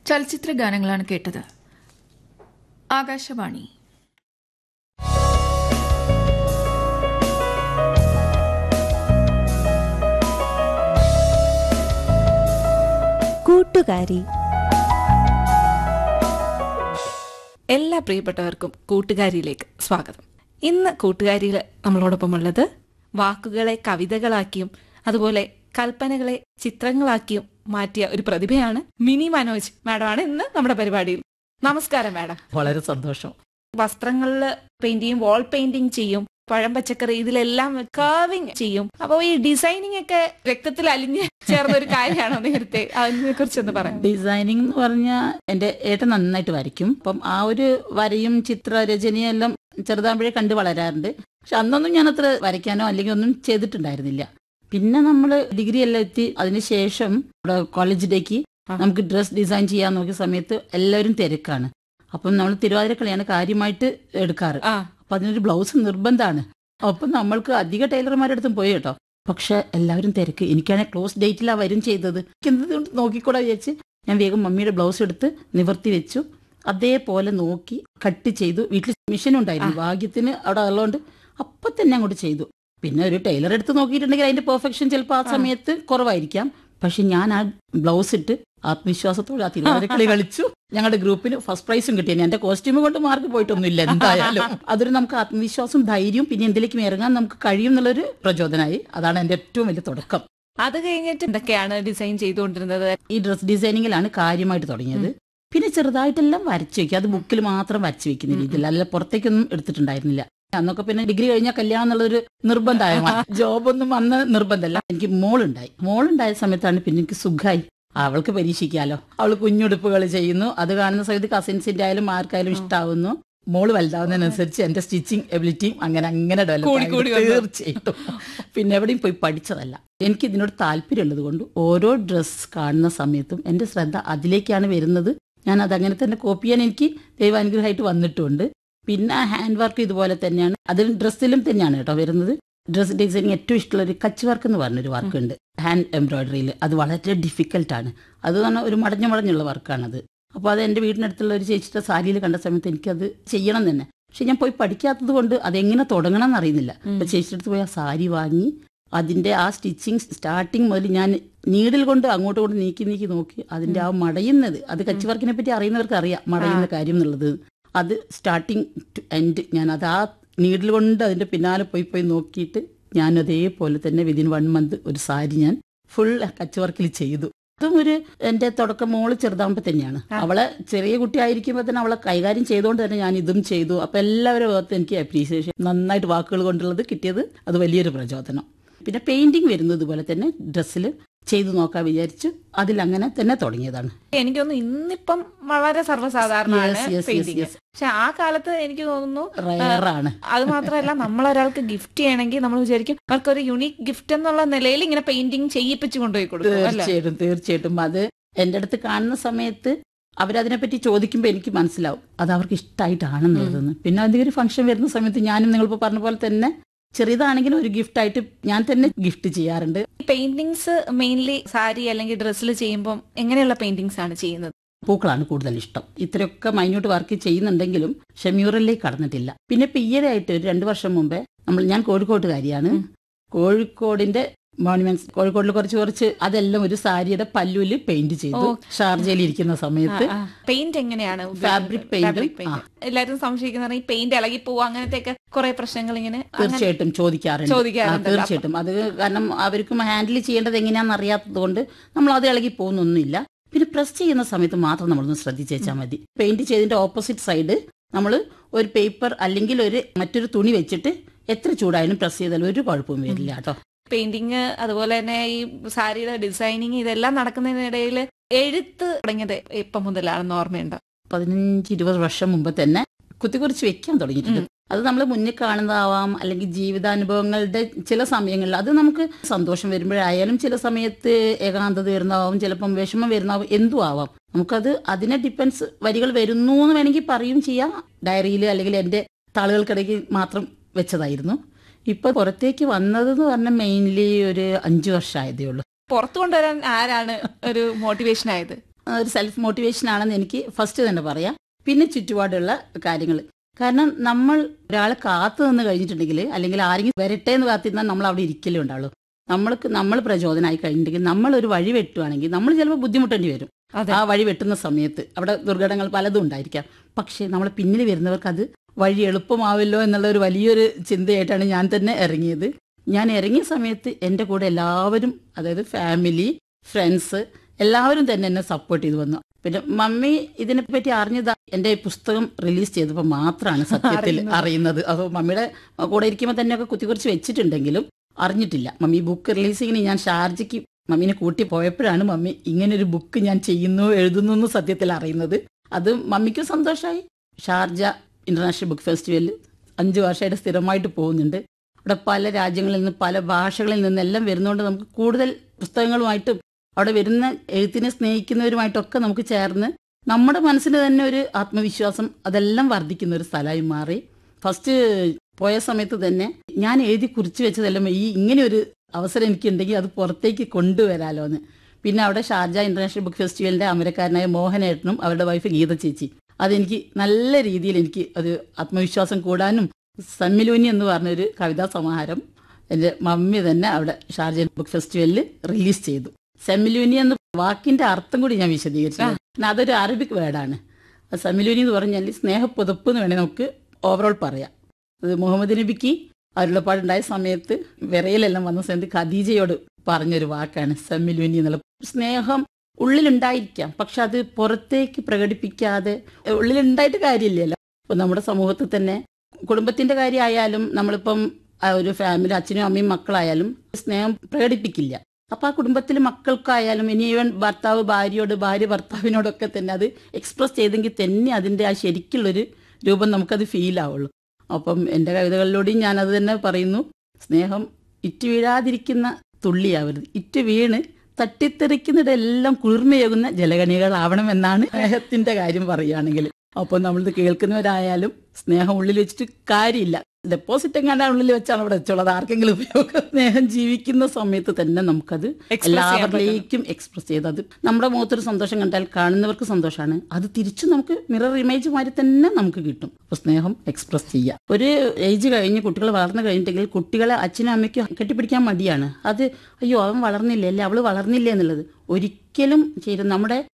ചലച്ചിത്ര ഗാനങ്ങളാണ് കേട്ടത് ആകാശവാണി കൂട്ടുകാരി എല്ലാ പ്രിയപ്പെട്ടവർക്കും കൂട്ടുകാരിയിലേക്ക് സ്വാഗതം ഇന്ന് കൂട്ടുകാരിയിൽ നമ്മളോടൊപ്പമുള്ളത് വാക്കുകളെ കവിതകളാക്കിയും അതുപോലെ കൽപ്പനകളെ ചിത്രങ്ങളാക്കിയും മാറ്റിയ ഒരു പ്രതിഭയാണ് മിനി മനോജ് മാഡമാണ് ഇന്ന് നമ്മുടെ പരിപാടിയിൽ നമസ്കാരം മാഡം വളരെ സന്തോഷം വസ്ത്രങ്ങളിൽ പെയിന്റ് ചെയ്യും വാൾ പെയിന്റിംഗ് ചെയ്യും പഴം പച്ചക്കറി ഇതിലെല്ലാം കർവിങ് ചെയ്യും അപ്പോൾ ഈ ഡിസൈനിങ് ഒക്കെ രക്തത്തിൽ അലിഞ്ഞ് ചേർന്ന ഒരു കാര്യമാണോ നേരത്തെ അതിനെ കുറിച്ചൊന്ന് പറയാം ഡിസൈനിങ് എന്ന് പറഞ്ഞാൽ എന്റെ ഏട്ടൻ നന്നായിട്ട് വരയ്ക്കും അപ്പം ആ ഒരു വരയും ചിത്രരചനയും എല്ലാം ചെറുതാകുമ്പോഴേ കണ്ട് വളരാറുണ്ട് പക്ഷെ അന്നൊന്നും ഞാൻ അത്ര വരയ്ക്കാനോ അല്ലെങ്കിൽ ഒന്നും ചെയ്തിട്ടുണ്ടായിരുന്നില്ല പിന്നെ നമ്മൾ ഡിഗ്രി എല്ലാം എത്തി അതിനുശേഷം ഇവിടെ കോളേജ് ഡേക്ക് ആ. നമുക്ക് ഡ്രസ് ഡിസൈൻ ചെയ്യാൻ നോക്കിയ സമയത്ത് എല്ലാവരും തിരക്കാണ് അപ്പം നമ്മൾ തിരുവാതിരക്കളിയാണ് കാര്യമായിട്ട് എടുക്കാറ് ആ അപ്പൊ അതിനൊരു ബ്ലൗസ് നിർബന്ധമാണ് അപ്പൊ നമ്മൾക്ക് അധിക ടൈലർമാരുടെ അടുത്തും പോയി കേട്ടോ പക്ഷെ എല്ലാവരും തിരക്ക് എനിക്കാണെങ്കിൽ ക്ലോസ് ഡേറ്റിലാ വരും ചെയ്തത് എനിക്ക് എന്തുകൊണ്ട് നോക്കിക്കൂടാ വിചാരിച്ച് ഞാൻ വേഗം മമ്മിയുടെ ബ്ലൗസ് എടുത്ത് നിവർത്തി വെച്ചു അതേപോലെ നോക്കി കട്ട് ചെയ്തു വീട്ടിൽ മെഷീൻ ഉണ്ടായിരുന്നു ഭാഗ്യത്തിന് അവിടെ ഉള്ളതുകൊണ്ട് അപ്പൊ തന്നെ അങ്ങോട്ട് ചെയ്തു പിന്നെ ഒരു ടൈലർ എടുത്ത് നോക്കിയിട്ടുണ്ടെങ്കിൽ അതിന്റെ പെർഫെക്ഷൻ ചിലപ്പോൾ ആ സമയത്ത് കുറവായിരിക്കാം പക്ഷെ ഞാൻ ആ ബ്ലൗസ് ഇട്ട് ആത്മവിശ്വാസത്തോടെ ആ തിരുവാതിരക്കളി കളിച്ചു ഞങ്ങളുടെ ഗ്രൂപ്പിന് ഫസ്റ്റ് പ്രൈസും കിട്ടിയ എന്റെ കോസ്റ്റ്യൂം കൊണ്ട് മാർക്ക് പോയിട്ടൊന്നുമില്ല എന്തായാലും അതൊരു നമുക്ക് ആത്മവിശ്വാസം ധൈര്യവും പിന്നെ എന്തിലേക്കും ഇറങ്ങാൻ നമുക്ക് കഴിയും എന്നുള്ളൊരു പ്രചോദനമായി അതാണ് എന്റെ ഏറ്റവും വലിയ തുടക്കം അത് കഴിഞ്ഞിട്ട് എന്തൊക്കെയാണ് ഡിസൈൻ ചെയ്തുകൊണ്ടിരുന്നത് ഈ ഡ്രസ് ഡിസൈനിങ്ങിലാണ് കാര്യമായിട്ട് തുടങ്ങിയത് പിന്നെ ചെറുതായിട്ടെല്ലാം വരച്ചു വെക്കും അത് ബുക്കിൽ മാത്രം വരച്ചു വെക്കുന്ന രീതിയിൽ അല്ല പുറത്തേക്കൊന്നും എടുത്തിട്ടുണ്ടായിരുന്നില്ല അന്നൊക്കെ പിന്നെ ഡിഗ്രി കഴിഞ്ഞാൽ കല്യാണം എന്നുള്ളൊരു നിർബന്ധമായ ജോബൊന്നും അന്ന് നിർബന്ധമല്ല എനിക്ക് മോളുണ്ടായി മോളുണ്ടായ സമയത്താണ് പിന്നെ എനിക്ക് സുഖമായി അവൾക്ക് പരീക്ഷിക്കാലോ അവൾ കുഞ്ഞുടുപ്പുകൾ ചെയ്യുന്നു അത് കാണുന്ന സമയത്ത് കസിൻസിന്റെ ആയാലും ആർക്കായാലും ഇഷ്ടാവുന്നു മോള് വലുതാവുന്നതിനനുസരിച്ച് എന്റെ സ്റ്റിച്ചിങ് എബിലിറ്റിയും അങ്ങനെ അങ്ങനെ ഡെവലപ്പ് കൂടി കൂടി വന്നു. തീർച്ചയായിട്ടും പിന്നെ എവിടെയും പോയി പഠിച്ചതല്ല എനിക്ക് ഇതിനോട് താല്പര്യമുള്ളത് കൊണ്ട് ഓരോ ഡ്രസ്സ് കാണുന്ന സമയത്തും എന്റെ ശ്രദ്ധ അതിലേക്കാണ് വരുന്നത് ഞാൻ അതങ്ങനെ തന്നെ കോപ്പി ചെയ്യാൻ എനിക്ക് ദൈവാനുഗ്രഹമായിട്ട് വന്നിട്ടുണ്ട് പിന്നെ ഹാൻഡ് വർക്ക് ഇതുപോലെ തന്നെയാണ് അതിൽ ഡ്രസ്സിലും തന്നെയാണ് കേട്ടോ വരുന്നത് ഡ്രസ് ഡിസൈനിങ് ഏറ്റവും ഇഷ്ടമുള്ള ഒരു കച്ച് വർക്ക് എന്ന് പറഞ്ഞൊരു വർക്ക് ഉണ്ട് ഹാൻഡ് എംബ്രോയിഡറിയിൽ അത് വളരെ ഡിഫിക്കൽട്ടാണ് അത് പറഞ്ഞാൽ ഒരു മടഞ്ഞു മടഞ്ഞുള്ള വർക്കാണത് അപ്പോൾ അത് എൻ്റെ വീടിനടുത്തുള്ള ഒരു ചേച്ചിയുടെ സാരിയിൽ കണ്ട സമയത്ത് എനിക്കത് ചെയ്യണം തന്നെ പക്ഷെ ഞാൻ പോയി പഠിക്കാത്തത് കൊണ്ട് അതെങ്ങനെ തുടങ്ങണം എന്ന് അറിയുന്നില്ല അപ്പൊ ചേച്ചിയുടെ അടുത്ത് പോയി ആ സാരി വാങ്ങി അതിന്റെ ആ സ്റ്റിച്ചിങ് സ്റ്റാർട്ടിങ് മുതൽ ഞാൻ നീഡിൽ കൊണ്ട് അങ്ങോട്ട് കൊണ്ട് നീക്കി നീക്കി നോക്കി അതിന്റെ ആ മടയുന്നത് അത് കച്ച് വർക്കിനെ പറ്റി അറിയുന്നവർക്ക് അറിയാം മടയുന്ന കാര്യം എന്നുള്ളത് അത് സ്റ്റാർട്ടിങ് ടു എൻഡ് ഞാൻ അത് ആ നീഡിൽ കൊണ്ട് അതിന്റെ പിന്നാലെ പോയി പോയി നോക്കിയിട്ട് ഞാൻ അതേപോലെ തന്നെ വിതിൻ വൺ മന്ത് ഒരു സാരി ഞാൻ ഫുൾ കച്ച് വർക്കിൽ ചെയ്തു അതും ഒരു എന്റെ തുടക്കം മോള് ചെറുതാകുമ്പോൾ തന്നെയാണ് അവളെ ചെറിയ കുട്ടിയായിരിക്കുമ്പോൾ തന്നെ അവളെ കൈകാര്യം ചെയ്തുകൊണ്ട് തന്നെ ഞാൻ ഇതും ചെയ്തു അപ്പൊ എല്ലാവരും ഭാഗത്ത് എനിക്ക് അപ്രീസിയേഷൻ നന്നായിട്ട് വാക്കുകൾ കൊണ്ടുള്ളത് കിട്ടിയത് അത് വലിയൊരു പ്രചോദനം പിന്നെ പെയിന്റിങ് വരുന്നത് പോലെ തന്നെ ഡ്രസ്സിൽ ചെയ്തു നോക്കാൻ വിചാരിച്ചു അതിലങ്ങനെ തന്നെ തുടങ്ങിയതാണ് എനിക്ക് തോന്നുന്നു ഇന്നിപ്പം വളരെ സർവ്വസാധാരണമാണ് Yes, yes, yes, painting yes. പക്ഷെ ആ കാലത്ത് എനിക്ക് തോന്നുന്നു റയറാണ് അത് മാത്രമല്ല നമ്മൾ ഒരാൾക്ക് ഗിഫ്റ്റ് ചെയ്യണമെങ്കിൽ നമ്മൾ വിചാരിക്കും അവർക്ക് ഒരു യുണീക് ഗിഫ്റ്റ് എന്നുള്ള നിലയിൽ ഇങ്ങനെ പെയിന്റിങ് ചെയ്യിപ്പിച്ച് കൊണ്ടുപോയി കൊടുക്കും അല്ലേ തീർച്ചയായിട്ടും തീർച്ചയായിട്ടും അത് എൻ്റെ അടുത്ത് കാണുന്ന സമയത്ത് അവരതിനെപ്പറ്റി ചോദിക്കുമ്പോൾ എനിക്ക് മനസ്സിലാവും അത് അവർക്ക് ഇഷ്ടമായിട്ടാണെന്നുള്ളതെന്ന് പിന്നെ എന്തെങ്കിലും ഒരു ഫംഗ്ഷൻ വരുന്ന സമയത്ത് ഞാനും നിങ്ങളിപ്പോൾ പറഞ്ഞ പോലെ തന്നെ ചെറിയതാണെങ്കിലും ഒരു ഗിഫ്റ്റ് ആയിട്ട് ഞാൻ തന്നെ ഗിഫ്റ്റ് ചെയ്യാറുണ്ട് പെയിന്റിങ്സ് മെയിൻലി സാരി അല്ലെങ്കിൽ ഡ്രസ്സിൽ ചെയ്യുമ്പോൾ എങ്ങനെയുള്ള പെയിന്റിങ്സ് ആണ് ചെയ്യുന്നത് പൂക്കളാണ് കൂടുതൽ ഇഷ്ടം ഇത്രയൊക്കെ മൈന്യൂട്ട് വർക്ക് ചെയ്യുന്നുണ്ടെങ്കിലും ഷെമ്യൂറിലേക്ക് കടന്നിട്ടില്ല പിന്നെ ഇപ്പൊ ഈയിടെയായിട്ട് ഒരു രണ്ടു വർഷം മുമ്പേ നമ്മൾ ഞാൻ കോഴിക്കോട്ടുകാരിയാണ് കോഴിക്കോടിന്റെ മോണുമെന്റ്സ് കോഴിക്കോടിൽ കുറച്ച് കുറച്ച് അതെല്ലാം ഒരു സാരിയുടെ പല്ലുവില് പെയിന്റ് ചെയ്തു ഓ. ഷാർജയിൽ ഇരിക്കുന്ന സമയത്ത് പെയിന്റ് എങ്ങനെയാണ് Fabric paint ഉം, Fabric paint. എല്ലാരും സംശയിക്കുന്ന ഈ പെയിന്റ് ഇളകി പോവുക അങ്ങനത്തെ ഒക്കെ കുറെ പ്രശ്നങ്ങൾ ഇങ്ങനെ അങ്ങനെ- തീർച്ചയായിട്ടും ചോദിക്കാറുണ്ട് ചോദിക്കാറുണ്ട്. ആ, തീർച്ചയായിട്ടും അത് കാരണം അവർക്കും ഹാൻഡിൽ ചെയ്യേണ്ടത് എങ്ങനെയാണെന്ന് അറിയാത്തത് കൊണ്ട് നമ്മൾ അത് ഇളകി പോകുന്നൊന്നുമില്ല പിന്നെ പ്രസ് ചെയ്യുന്ന സമയത്ത് മാത്രം നമ്മളൊന്ന് ശ്രദ്ധിച്ചേച്ചാൽ മതി പെയിന്റ് ചെയ്തതിന്റെ ഓപ്പോസിറ്റ് സൈഡ് നമ്മൾ ഒരു പേപ്പർ അല്ലെങ്കിൽ ഒരു മറ്റൊരു തുണി വെച്ചിട്ട് എത്ര ചൂടായാലും പ്രസ് ചെയ്താലും ഒരു കുഴപ്പവും വരില്ല കേട്ടോ പെയിന്റിങ് അതുപോലെ തന്നെ ഈ സാരിയുടെ ഡിസൈനിങ് ഇതെല്ലാം നടക്കുന്നതിനിടയിൽ എഴുത്ത് തുടങ്ങിയത് ഇപ്പം മുതലാണെന്ന് ഓർമ്മയുണ്ട് പതിനഞ്ച് ഇരുപത് വർഷം മുമ്പ് തന്നെ കുത്തിക്കുറിച്ച് വെക്കാൻ തുടങ്ങിയിട്ടുണ്ട് അത് നമ്മൾ മുന്നിൽ കാണുന്നതാവാം അല്ലെങ്കിൽ ജീവിതാനുഭവങ്ങളുടെ ചില സമയങ്ങളിൽ അത് നമുക്ക് സന്തോഷം വരുമ്പോഴായാലും ചില സമയത്ത് ഏകാന്തത വരുന്നതാവും ചിലപ്പം വിഷമം വരുന്നതാവും എന്തും ആവാം നമുക്കത് അതിനെ ഡിപ്പെൻസ് വരികൾ വരുന്നു എന്ന് വേണമെങ്കിൽ പറയും ചെയ്യാം ഡയറിയിൽ അല്ലെങ്കിൽ എൻ്റെ താളുകൾക്കിടയ്ക്ക് മാത്രം വെച്ചതായിരുന്നു ഇപ്പൊ പുറത്തേക്ക് വന്നതെന്ന് പറഞ്ഞാൽ മെയിൻലി ഒരു അഞ്ചു വർഷമായതേ ഉള്ളൂ പുറത്തു കൊണ്ടുവരാൻ ആരാണ് ഒരു മോട്ടിവേഷൻ ആയത് ഒരു സെൽഫ് മോട്ടിവേഷൻ ആണെന്ന് എനിക്ക് ഫസ്റ്റ് തന്നെ പറയാം പിന്നെ ചുറ്റുപാടുള്ള കാര്യങ്ങൾ കാരണം നമ്മൾ ഒരാളെ കാത്തു നിന്ന് കഴിഞ്ഞിട്ടുണ്ടെങ്കിൽ അല്ലെങ്കിൽ ആരെങ്കിലും വരട്ടെ എന്ന് കാത്തിരുന്നാൽ നമ്മൾ അവിടെ ഇരിക്കലേ ഉണ്ടാവുള്ളൂ നമ്മൾക്ക് നമ്മൾ പ്രചോദനമായി കഴിഞ്ഞിട്ടുണ്ടെങ്കിൽ നമ്മൾ ഒരു വഴി വെട്ടുവാണെങ്കിൽ നമ്മൾ ചിലപ്പോൾ ബുദ്ധിമുട്ടേണ്ടി വരും അതെ ആ വഴി വെട്ടുന്ന സമയത്ത് അവിടെ ദുർഘടങ്ങൾ പലതും ഉണ്ടായിരിക്കാം പക്ഷേ നമ്മളെ പിന്നിൽ വരുന്നവർക്ക് അത് വഴി എളുപ്പമാവല്ലോ എന്നുള്ള ഒരു വലിയൊരു ചിന്തയായിട്ടാണ് ഞാൻ തന്നെ ഇറങ്ങിയത് ഞാൻ ഇറങ്ങിയ സമയത്ത് എൻ്റെ കൂടെ എല്ലാവരും അതായത് ഫാമിലി ഫ്രണ്ട്സ് എല്ലാവരും തന്നെ എന്നെ സപ്പോർട്ട് ചെയ്തു വന്നു പിന്നെ മമ്മി ഇതിനെപ്പറ്റി അറിഞ്ഞത് എൻ്റെ ഈ പുസ്തകം റിലീസ് ചെയ്തപ്പോൾ മാത്രമാണ് സത്യത്തിൽ അറിയുന്നത്. അറിയുന്നത് അപ്പോൾ മമ്മിയുടെ കൂടെ ഇരിക്കുമ്പോൾ തന്നെയൊക്കെ കുത്തിക്കുറിച്ച് വെച്ചിട്ടുണ്ടെങ്കിലും അറിഞ്ഞിട്ടില്ല മമ്മി ബുക്ക് റിലീസിങ്ങിന് ഞാൻ ഷാർജയ്ക്ക് മമ്മീനെ കൂട്ടി പോയപ്പോഴാണ് മമ്മി ഇങ്ങനെ ഒരു ബുക്ക് ഞാൻ ചെയ്യുന്നു എഴുതുന്നു എന്ന് സത്യത്തിൽ അറിയുന്നത് അത് മമ്മിക്കും സന്തോഷമായി ഷാർജ ഇന്റർനാഷണൽ ബുക്ക് ഫെസ്റ്റിവലിൽ അഞ്ച് വർഷമായിട്ട് സ്ഥിരമായിട്ട് പോകുന്നുണ്ട് അവിടെ പല രാജ്യങ്ങളിൽ നിന്ന് പല ഭാഷകളിൽ നിന്നെല്ലാം വരുന്നതുകൊണ്ട് നമുക്ക് കൂടുതൽ പുസ്തകങ്ങളുമായിട്ടും അവിടെ വരുന്ന എഴുത്തിനെ സ്നേഹിക്കുന്നവരുമായിട്ടൊക്കെ നമുക്ക് ചേർന്ന് നമ്മുടെ മനസ്സിന് തന്നെ ഒരു ആത്മവിശ്വാസം അതെല്ലാം വർദ്ധിക്കുന്ന ഒരു സ്ഥലമായി മാറി ഫസ്റ്റ് പോയ സമയത്ത് തന്നെ ഞാൻ എഴുതി കുറിച്ച് വെച്ചതെല്ലാം ഈ ഇങ്ങനെ ഒരു അവസരം എനിക്കുണ്ടെങ്കിൽ അത് പുറത്തേക്ക് കൊണ്ടുവരാലോ എന്ന് പിന്നെ അവിടെ ഷാർജ ഇന്റർനാഷണൽ ബുക്ക് ഫെസ്റ്റിവലിന്റെ അമരക്കാരനായ മോഹനേട്ടനും അവരുടെ വൈഫ് ഗീത ചേച്ചി അതെനിക്ക് നല്ല രീതിയിൽ എനിക്ക് അത് ആത്മവിശ്വാസം കൂടാനും സമ്മിലൂനി എന്ന് പറഞ്ഞൊരു കവിതാ സമാഹാരം എൻ്റെ മമ്മി തന്നെ അവിടെ ഷാർജ ബുക്ക് ഫെസ്റ്റിവലിൽ റിലീസ് ചെയ്തു സെമിലൂനി എന്ന വാക്കിന്റെ അർത്ഥം കൂടി ഞാൻ വിശദീകരിച്ചു കാരണം അതൊരു അറബിക് വേർഡാണ് സെമിലൂനി എന്ന് പറഞ്ഞാൽ സ്നേഹപ്പുതപ്പ് എന്ന് വേണേൽ നമുക്ക് ഓവറോൾ പറയാം അത് മുഹമ്മദ് നബിക്ക് അരുളപ്പാടുണ്ടായ സമയത്ത് വിറയിലെല്ലാം വന്ന സമയത്ത് ഖദീജയോട് പറഞ്ഞൊരു വാക്കാണ് സെമിലൂനി എന്നുള്ള സ്നേഹം ഉള്ളിലുണ്ടായിരിക്കാം പക്ഷെ അത് പുറത്തേക്ക് പ്രകടിപ്പിക്കാതെ ഉള്ളിലുണ്ടായിട്ട് കാര്യമില്ലല്ലോ ഇപ്പൊ നമ്മുടെ സമൂഹത്തിൽ തന്നെ കുടുംബത്തിന്റെ കാര്യമായാലും നമ്മളിപ്പം ആ ഒരു ഫാമിലി അച്ഛനും അമ്മയും മക്കളായാലും സ്നേഹം പ്രകടിപ്പിക്കില്ല അപ്പൊ ആ കുടുംബത്തിലെ മക്കൾക്കായാലും ഇനി ഈവൻ ഭർത്താവ് ഭാര്യയോട് ഭാര്യ ഭർത്താവിനോടൊക്കെ തന്നെ അത് എക്സ്പ്രസ് ചെയ്തെങ്കിൽ തന്നെ അതിന്റെ ആ ശരിക്കുള്ളൊരു രൂപം നമുക്കത് ഫീൽ ആവുള്ളൂ അപ്പം എൻ്റെ കവിതകളിലൂടെയും ഞാനത് തന്നെ പറയുന്നു സ്നേഹം ഇറ്റ് വീഴാതിരിക്കുന്ന തുള്ളിയാവരുത് ഇറ്റ് വീണ് തട്ടിത്തെറിക്കുന്നിടെല്ലാം കുളിർമയേകുന്ന ജലഗണികളാവണമെന്നാണ് സ്നേഹത്തിന്റെ കാര്യം പറയുകയാണെങ്കിൽ അപ്പോൾ നമ്മളിത് കേൾക്കുന്നവരായാലും സ്നേഹം ഉള്ളിൽ വെച്ചിട്ട് കാര്യമില്ല ഡെപ്പോസിറ്റ് എങ്ങാണ്ട് ഉള്ളിൽ വെച്ചാണ് അവിടെ വെച്ചുള്ളത് ആർക്കെങ്കിലും ഉപയോഗം സ്നേഹം ജീവിക്കുന്ന സമയത്ത് തന്നെ നമുക്കത് Express ചെയ്യാൻ എല്ലാവരിലേക്കും എക്സ്പ്രസ് ചെയ്ത് അത് നമ്മുടെ മുഖത്തൊരു സന്തോഷം കണ്ടാൽ കാണുന്നവർക്ക് സന്തോഷമാണ് അത് തിരിച്ചു നമുക്ക് മിറർ ഇമേജ് മാതിരി തന്നെ നമുക്ക് കിട്ടും അപ്പൊ സ്നേഹം എക്സ്പ്രസ് ചെയ്യാം ഒരു ഏജ് കഴിഞ്ഞ് കുട്ടികൾ വളർന്നു കഴിഞ്ഞിട്ടുണ്ടെങ്കിൽ കുട്ടികളെ അച്ഛനും അമ്മയ്ക്കും കെട്ടിപ്പിടിക്കാൻ മടിയാണ് അത് അയ്യോ അവൻ വളർന്നില്ലേ അല്ലെ അവള് വളർന്നില്ലേ എന്നുള്ളത് ഒരിക്കലും ചെയ്ത് നമ്മുടെ